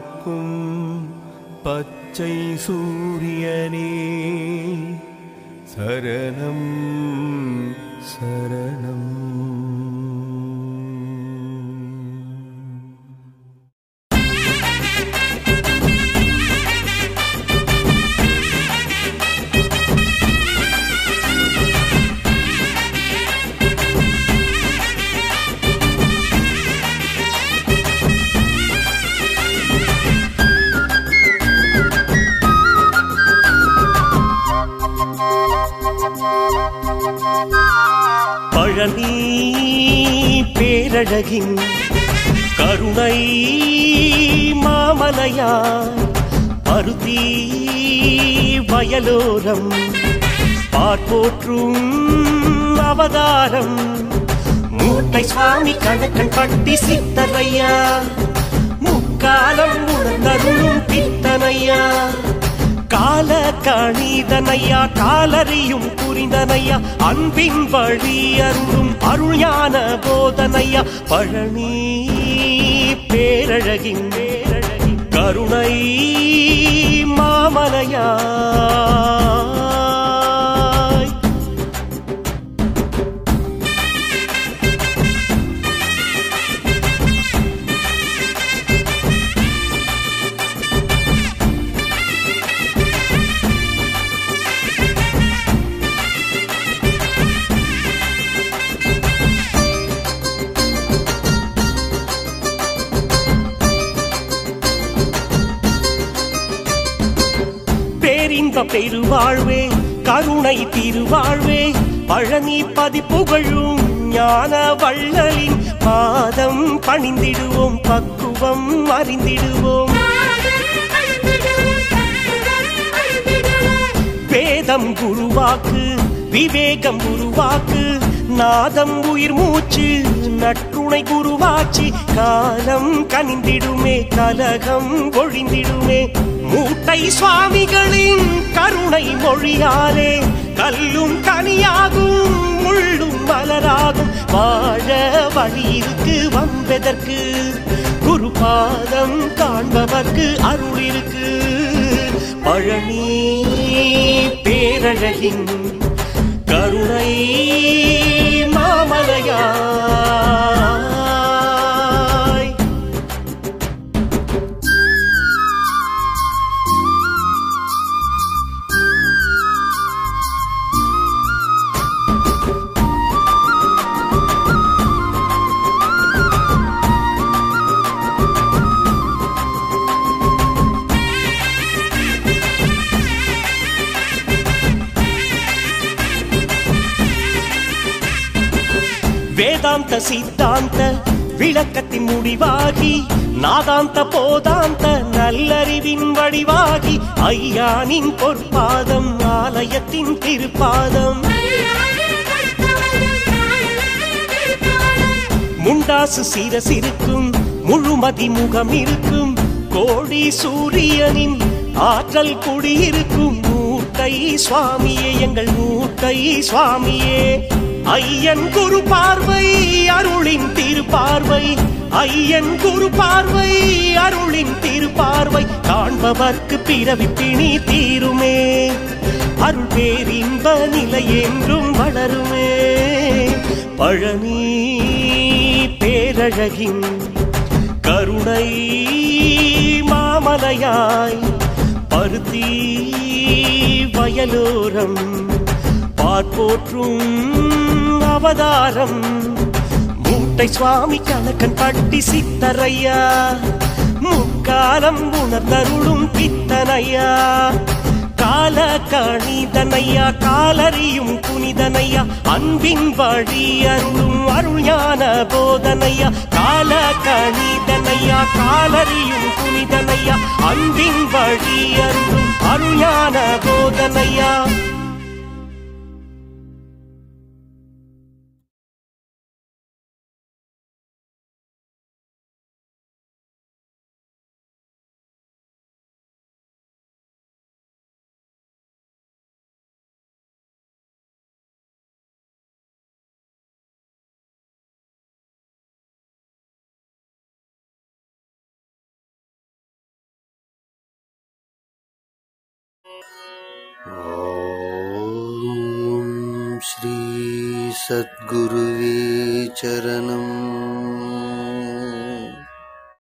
காக்கும் பச்சை சூரியனே சரணம் சரணம் பழனி பேரழகின் கருணை மாமலையா பருத்தி வயலோரம் பார்ப்போற்றும் அவதாரம் மூட்டை சுவாமி கணக்கன் பட்டி சித்தரையா முக்காலம் உணர்ந்தருளும் பித்தனையா கால கணிதனையா காலறியும் புரிந்தனையா அன்பின் வழி அருளும் அருள் ஞான போதனையா பழனி பேரழகின் பேரழகின் கருணை மாமலையா பேரின்ப பெருவாழ்வே கருணை திருவாழ்வே பழனி பதிப்புகழும் ஞான வள்ளலின் பாதம் பணிந்திடுவோம் பக்குவம் அறிந்திடுவோம் வேதம் குருவாக்கு விவேகம் குருவாக்கு நாதம் உயிர் மூச்சு நற்றுணை குருவாச்சி காலம் கனிந்திடுமே கலகம் ஒழிந்திடுமே மூட்டை சுவாமிகளின் கருணை மொழியாலே கல்லும் கனியாகும் முள்ளும் மலராகும் வாழ வழி இருக்கு வம்பெதற்கு குரு பாதம் காண்பவர்க்கு அருள் இருக்கு பழனி பேரழகின் கருணை மாமலையாய் வேதாந்த சித்தாந்த விளக்கத்தின் முடிவாகி நாதாந்த போதாந்த நல்லறிவின் வடிவாகி ஐயானின் பொற்பாதம் ஆலயத்தின் திருப்பாதம் முண்டாசு சிரசிருக்கும் முழுமதி முகம் இருக்கும் கோடி சூரியனின் ஆற்றல் குடியிருக்கும் மூட்டை சுவாமியே எங்கள் மூட்டை சுவாமியே ஐயன் குரு பார்வை அருளின் திருப்பார்வை ஐயன் குரு பார்வை அருளின் திருப்பார்வை காண்பவர்க்கு பிறவி பிணி தீருமே அருள் பேரின்ப நிலை என்றும் வளருமே பழனி பேரழகின் கருணை மாமலையாய் பருத்தி வயலோரம் பார்ப்போற்றும் அவதாரம் மூட்டை சுவாமி கணக்கன் பட்டி சித்தரையா முக்காலம் உணர்ந்தருளும் பித்தனையா கால கணிதனையா காலறியும் புனிதனையா அன்பின் வழி அருளும் அருள் ஞான போதனையா கால கணிதனையா காலறியும் புனிதனையா அன்பின் வழி அருளும் அருள் ஞான போதனையா ॐ श्री सद्गुरुवे चरणम्